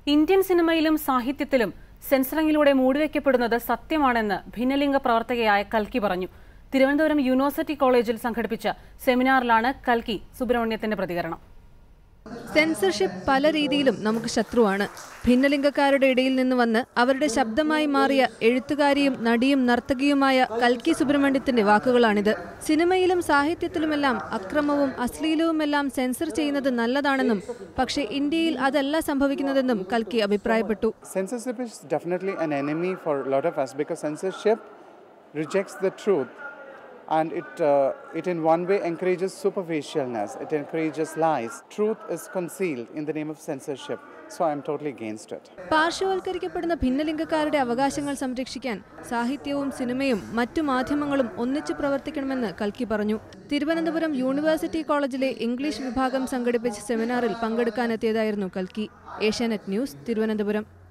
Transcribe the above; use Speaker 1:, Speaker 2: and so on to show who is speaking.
Speaker 1: Indian സിനിമയിലും സാഹിത്യത്തിലും സെൻസറിങ്ങിലൂടെ മൂടിവെക്കപ്പെടുന്നത് സത്യമാണെന്ന് ഭിന്നലിംഗ പ്രവർത്തകയായ കൽക്കി പറഞ്ഞു തിരുവനന്തപുരം യൂണിവേഴ്സിറ്റി കോളേജിൽ സംഘടിപ്പിച്ച സെമിനാറിലാണ് കൽക്കി സുബ്രഹ്മണ്യത്തിന്റെ പ്രതികരണം
Speaker 2: സെൻസർഷിപ്പ് പല രീതിയിലും നമുക്ക് ശത്രുവാണ് ഭിന്നലിംഗക്കാരുടെ ഇടയിൽ നിന്ന് വന്ന് അവരുടെ ശബ്ദമായി മാറിയ എഴുത്തുകാരിയും നടിയും നർത്തകിയുമായ കൽക്കി സുബ്രഹ്മണ്യത്തിന്റെ വാക്കുകളാണിത് സിനിമയിലും സാഹിത്യത്തിലുമെല്ലാം അക്രമവും അശ്ലീലവുമെല്ലാം സെൻസർ ചെയ്യുന്നത് നല്ലതാണെന്നും പക്ഷേ ഇന്ത്യയിൽ അതല്ല സംഭവിക്കുന്നതെന്നും കൽക്കി അഭിപ്രായപ്പെട്ടു
Speaker 3: Censorship is definitely an enemy for a lot of us because censorship rejects the truth and it, uh, it in one way encourages superficialness, it encourages lies. Truth is concealed in the name of censorship. So I'm totally against it.
Speaker 2: പാർശ്വവൽക്കരിക്കപ്പെടുന്ന ഭിന്നലിംഗക്കാരുടെ അവകാശങ്ങൾ സംരക്ഷിക്കാൻ സാഹിത്യവും സിനിമയും മറ്റു മാധ്യമങ്ങളും ഒന്നിച്ചു പ്രവർത്തിക്കണമെന്ന് കൽക്കി പറഞ്ഞു തിരുവനന്തപുരം യൂണിവേഴ്സിറ്റി കോളേജിലെ ഇംഗ്ലീഷ് വിഭാഗം സംഘടിപ്പിച്ച സെമിനാറിൽ പങ്കെടുക്കാനെത്തിയതായിരുന്നു കൽക്കി ഏഷ്യാനെറ്റ് ന്യൂസ് തിരുവനന്തപുരം